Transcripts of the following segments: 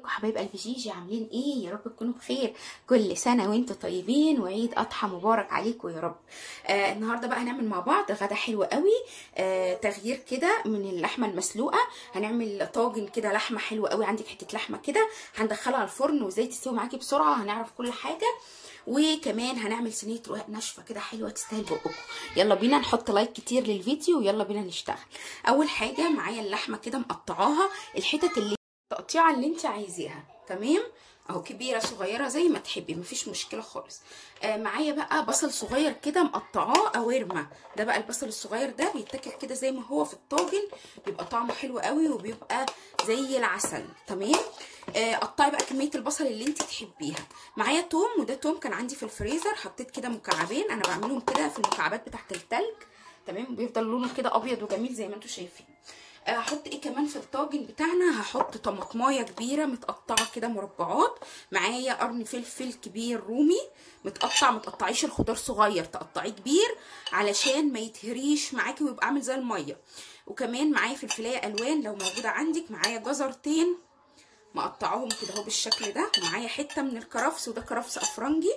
ازيكم حبايب قلب جيجي عاملين ايه يا رب تكونوا بخير كل سنه وانتم طيبين وعيد اضحى مبارك عليكم يا رب آه النهارده بقى هنعمل مع بعض غدا حلو قوي آه تغيير كده من اللحمه المسلوقه هنعمل طاجن كده لحمه حلوه قوي عندك حته لحمه كده هندخلها على الفرن وازاي تستوي معاكي بسرعه هنعرف كل حاجه وكمان هنعمل صينيه رقاق ناشفه كده حلوه تستاهل بقكم يلا بينا نحط لايك كتير للفيديو ويلا بينا نشتغل اول حاجه معايا اللحمه كده مقطعاها الحتت اللي التقطيعه اللي انت عايزاها تمام اهو كبيره صغيره زي ما تحبي مفيش مشكله خالص آه معايا بقى بصل صغير كده مقطعاه قوارمه ده بقى البصل الصغير ده بيتاكل كده زي ما هو في الطاجن بيبقى طعمه حلو قوي وبيبقى زي العسل تمام آه قطعي بقى كميه البصل اللي انت تحبيها معايا توم وده توم كان عندي في الفريزر حطيت كده مكعبين انا بعملهم كده في المكعبات بتاعت التلج تمام بيفضل لونه كده ابيض وجميل زي ما انتم شايفين هحط ايه كمان في الطاجن بتاعنا هحط طماطمايه كبيره متقطعه كده مربعات معايا قرن فلفل كبير رومي متقطع متقطعيش الخضار صغير تقطعيه كبير علشان ما يتهريش معاكي ويبقى عامل زي الميه وكمان معايا فلفلايه الوان لو موجوده عندك معايا جزرتين مقطعاهم كده اهو بالشكل ده ومعايا حته من الكرفس وده كرفس افرنجي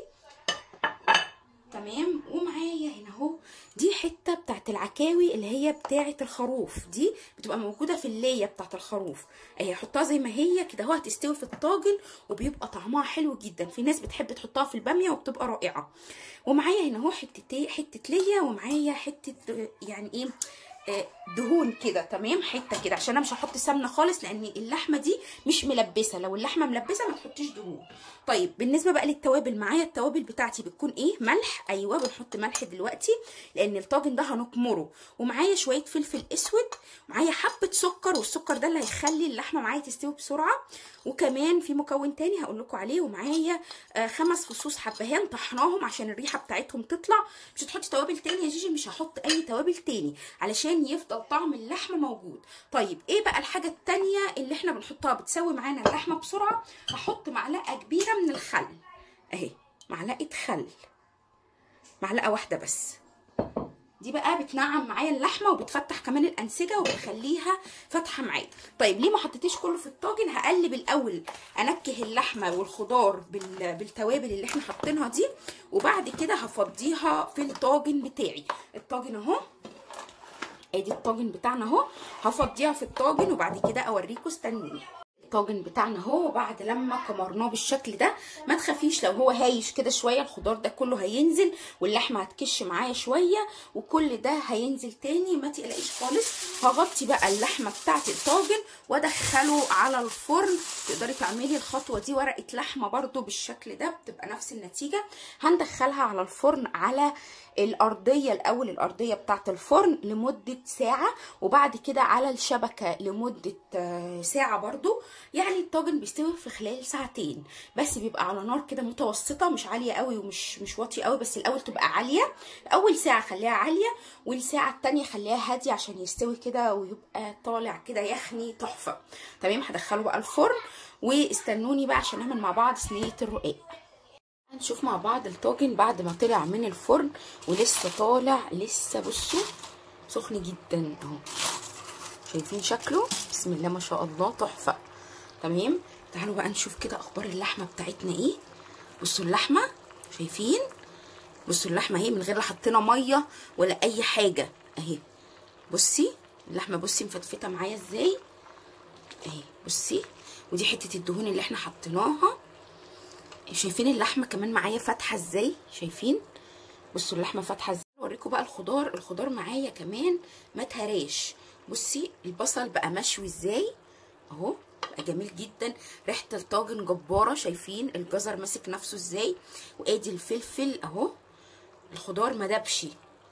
تمام ومعايا هنا اهو دي حته بتاعت العكاوي اللي هي بتاعه الخروف دي بتبقى موجوده في الليه بتاعت الخروف اهي حطها زي ما هي كده اهو هتستوي في الطاجن وبيبقى طعمها حلو جدا في ناس بتحب تحطها في الباميه وبتبقى رائعه ومعايا هنا اهو حته حته ليه ومعايا حته يعني ايه دهون كده تمام حته كده عشان انا مش هحط سمنه خالص لان اللحمه دي مش ملبسه لو اللحمه ملبسه ما تحطيش دهون طيب بالنسبه بقى للتوابل معايا التوابل بتاعتي بتكون ايه ملح ايوه بنحط ملح دلوقتي لان الطاجن ده هنكمره ومعايا شويه فلفل اسود معايا حبه سكر والسكر ده اللي هيخلي اللحمه معايا تستوي بسرعه وكمان في مكون تاني هقول لكم عليه ومعايا آه خمس فصوص حبهان طحناهم عشان الريحه بتاعتهم تطلع مش هتحطي توابل تاني يا جيجي مش هحط اي توابل تاني علشان يفضل طعم اللحمه موجود طيب ايه بقى الحاجه التانيه اللي احنا بنحطها بتسوي معانا اللحمه بسرعه هحط معلقه كبيره من الخل اهي معلقه خل معلقه واحده بس دي بقى بتنعم معايا اللحمه وبتفتح كمان الانسجه وبتخليها فاتحه معايا طيب ليه ما حطيتيش كله في الطاجن هقلب الاول انكه اللحمه والخضار بالتوابل اللي احنا حاطينها دي وبعد كده هفضيها في الطاجن بتاعي الطاجن اهو ادي الطاجن بتاعنا اهو هفضيها في الطاجن وبعد كده اوريكم استنوني الطاجن بتاعنا اهو بعد لما كمرناه بالشكل ده ما تخافيش لو هو هايش كده شويه الخضار ده كله هينزل واللحمه هتكش معايا شويه وكل ده هينزل تاني ما تقلقيش خالص هغطي بقى اللحمه بتاعت الطاجن وادخله على الفرن تقدري تعملي الخطوه دي ورقه لحمه برده بالشكل ده بتبقى نفس النتيجه هندخلها على الفرن على الارضيه الاول الارضيه بتاعت الفرن لمده ساعه وبعد كده على الشبكه لمده ساعه برده يعني الطاجن بيستوي في خلال ساعتين بس بيبقى على نار كده متوسطه مش عاليه قوي ومش مش واطيه قوي بس الاول تبقى عاليه اول ساعه خليها عاليه والساعه الثانيه خليها هاديه عشان يستوي كده ويبقى طالع كده يخني تحفه تمام هدخله بقى الفرن واستنوني بقى عشان نعمل مع بعض صينيه الرقاق هنشوف مع بعض الطاجن بعد ما طلع من الفرن ولسه طالع لسه بصوا سخن جدا اهو شايفين شكله بسم الله ما شاء الله تحفه تمام تعالوا بقى نشوف كده اخبار اللحمه بتاعتنا ايه بصوا اللحمه شايفين بصوا اللحمه اهي من غير لا حطينا ميه ولا اي حاجه اهي بصي اللحمه بصي مفتفته معايا ازاي اهي بصي ودي حته الدهون اللي احنا حطيناها شايفين اللحمه كمان معايا فاتحه ازاي شايفين بصوا اللحمه فاتحه ازاي اوريكم بقى الخضار الخضار معايا كمان ما اتهراش بصي البصل بقى مشوي ازاي اهو بقى جميل جدا ريحه الطاجن جباره شايفين الجزر ماسك نفسه ازاي وادي الفلفل اهو الخضار ما دابش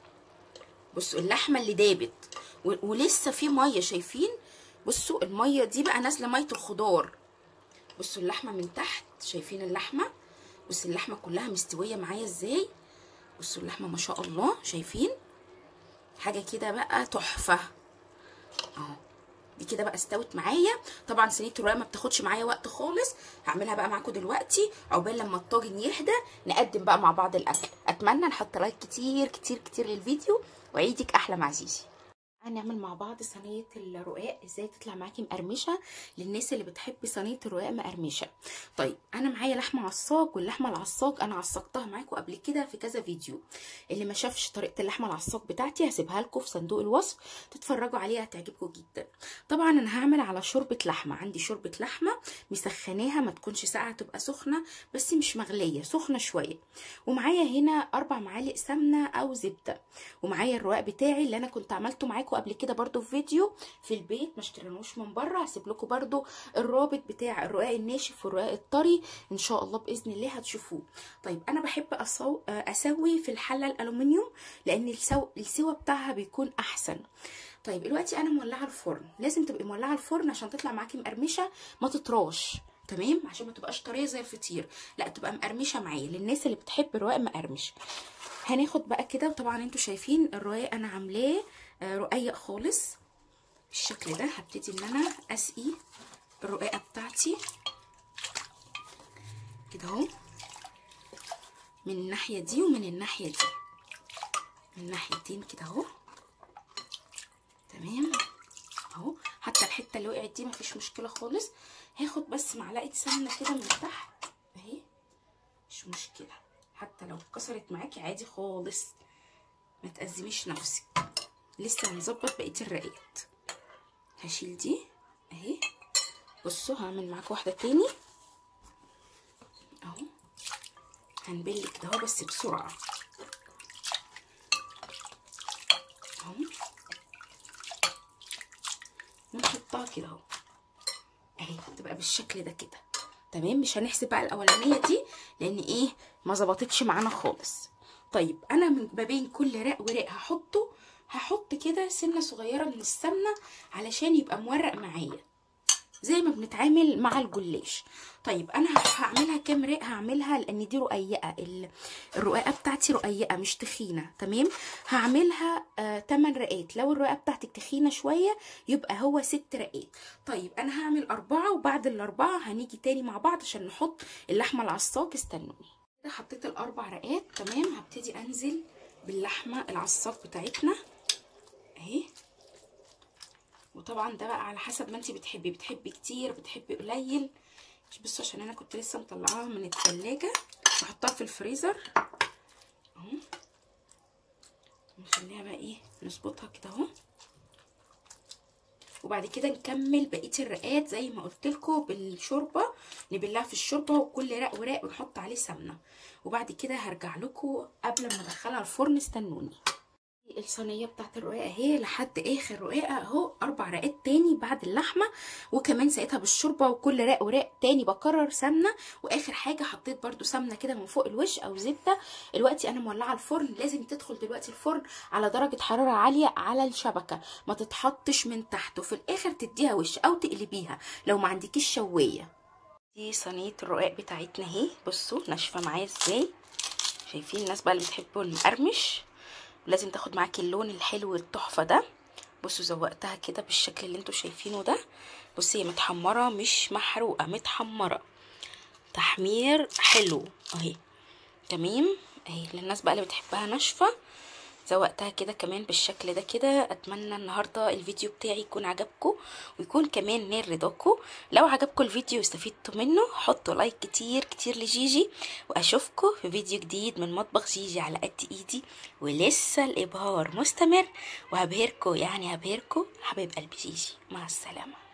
بصوا اللحمه اللي دابت ولسه في ميه شايفين بصوا الميه دي بقى نازله ميه الخضار بصوا اللحمه من تحت شايفين اللحمه بصوا اللحمه كلها مستويه معايا ازاي بصوا اللحمه ما شاء الله شايفين حاجه كده بقى تحفه اهو دي كده بقى استوت معايا طبعا صينيه الرقاق ما بتاخدش معايا وقت خالص هعملها بقى معاكم دلوقتي عقبال لما الطاجن يهدى نقدم بقى مع بعض الاكل اتمنى نحط لايك كتير كتير كتير للفيديو وعيدك احلى مع زيزي هنعمل مع بعض صينيه الرقاق ازاي تطلع معاكي مقرمشه للناس اللي بتحب صينيه الرقاق مقرمشه طيب انا معايا لحمه عصاج واللحمه العصاج انا عصقتها معاكم قبل كده في كذا فيديو اللي ما شافش طريقه اللحمه العصاج بتاعتي هسيبها لكم في صندوق الوصف تتفرجوا عليها هتعجبكم جدا طبعا انا هعمل على شوربه لحمه عندي شوربه لحمه مسخناها ما تكونش ساقعه تبقى سخنه بس مش مغليه سخنه شويه ومعايا هنا اربع معالق سمنه او زبده ومعايا الرقاق بتاعي اللي انا كنت عملته معاكم قبل كده برده في فيديو في البيت ما اشتريناهوش من بره هسيب لكم برده الرابط بتاع الرقاق الناشف والرقاق الطري ان شاء الله باذن الله هتشوفوه طيب انا بحب أصو... اسوي في الحله الالومنيوم لان السو... السوا بتاعها بيكون احسن طيب دلوقتي انا مولعه الفرن لازم تبقي مولعه الفرن عشان تطلع معاكي مقرمشه ما تطراش تمام عشان ما تبقاش طريه زي الفطير لا تبقى مقرمشه معايا للناس اللي بتحب الرقاق مقرمش هناخد بقى كده وطبعا انتوا شايفين الرقاق انا عاملاه رقيق خالص بالشكل ده هبتدي ان انا اسقي الرقاقه بتاعتي كده اهو من الناحيه دي ومن الناحيه دي من الناحيتين كده اهو تمام اهو حتى الحته اللي وقعت دي مفيش مشكله خالص هاخد بس معلقه سمنه كده من تحت اهي مش مشكله حتى لو اتكسرت معاكي عادي خالص ما تأزميش نفسك لسه هنظبط بقيه الرقات هشيل دي اهي بصوا هعمل معاكم واحده تاني اهو هنبل كده اهو بس بسرعه اهو ونحطها كده اهو اهي تبقى بالشكل ده كده تمام مش هنحسب بقى الاولانيه دي لان ايه ما ظبطتش معانا خالص طيب انا ما بين كل رق ورق هحطه هحط كده سنه صغيره من السمنه علشان يبقى مورق معايا زي ما بنتعامل مع الجلاش طيب انا هعملها كام رق هعملها لان دي رقيقه الرقاقه بتاعتي رقيقه مش تخينه تمام هعملها آه 8 رقات لو الرقاقه بتاعتك تخينه شويه يبقى هو 6 رقات طيب انا هعمل أربعة وبعد الأربعة هنيجي تاني مع بعض عشان نحط اللحمه العصاج استنوني كده حطيت الاربع رقات تمام هبتدي انزل باللحمه العصاج بتاعتنا اهي وطبعا ده بقى على حسب ما انت بتحبي بتحبي كتير بتحبي قليل بصوا عشان انا كنت لسه مطلعاها من التلاجة بحطها في الفريزر اهو نخليها بقى ايه نظبطها كده اهو وبعد كده نكمل بقيه الرقات زي ما قلت لكم بالشوربه نبلها في الشوربه وكل رق ورق ونحط عليه سمنه وبعد كده هرجع لكم قبل ما ادخلها الفرن استنوني الصينيه بتاعت الرقاقه اهي لحد اخر رقاقه اهو اربع رقات تاني بعد اللحمه وكمان سقيتها بالشوربه وكل رق ورق تاني بكرر سمنه واخر حاجه حطيت برده سمنه كده من فوق الوش او زبده دلوقتي انا مولعه الفرن لازم تدخل دلوقتي الفرن على درجه حراره عاليه على الشبكه ما تتحطش من تحت وفي الاخر تديها وش او تقلبيها لو ما عندكيش شوايه دي صينيه الرقاق بتاعتنا اهي بصوا ناشفه معايا ازاي شايفين الناس بقى اللي بتحبوا المقرمش لازم تاخد معاكي اللون الحلو التحفه ده بصوا زوقتها كده بالشكل اللي انتوا شايفينه ده بصي هي متحمره مش محروقه متحمره تحمير حلو اهي تمام اهي للناس بقى اللي بتحبها ناشفه زوقتها كده كمان بالشكل ده كده اتمنى النهارده الفيديو بتاعي يكون عجبكم ويكون كمان نال رضاكم لو عجبكم الفيديو واستفدتوا منه حطوا لايك كتير كتير لجيجي واشوفكم في فيديو جديد من مطبخ جيجي على قد ايدي ولسه الابهار مستمر وهبهركم يعني هبهركم حبيب قلبي جيجي مع السلامه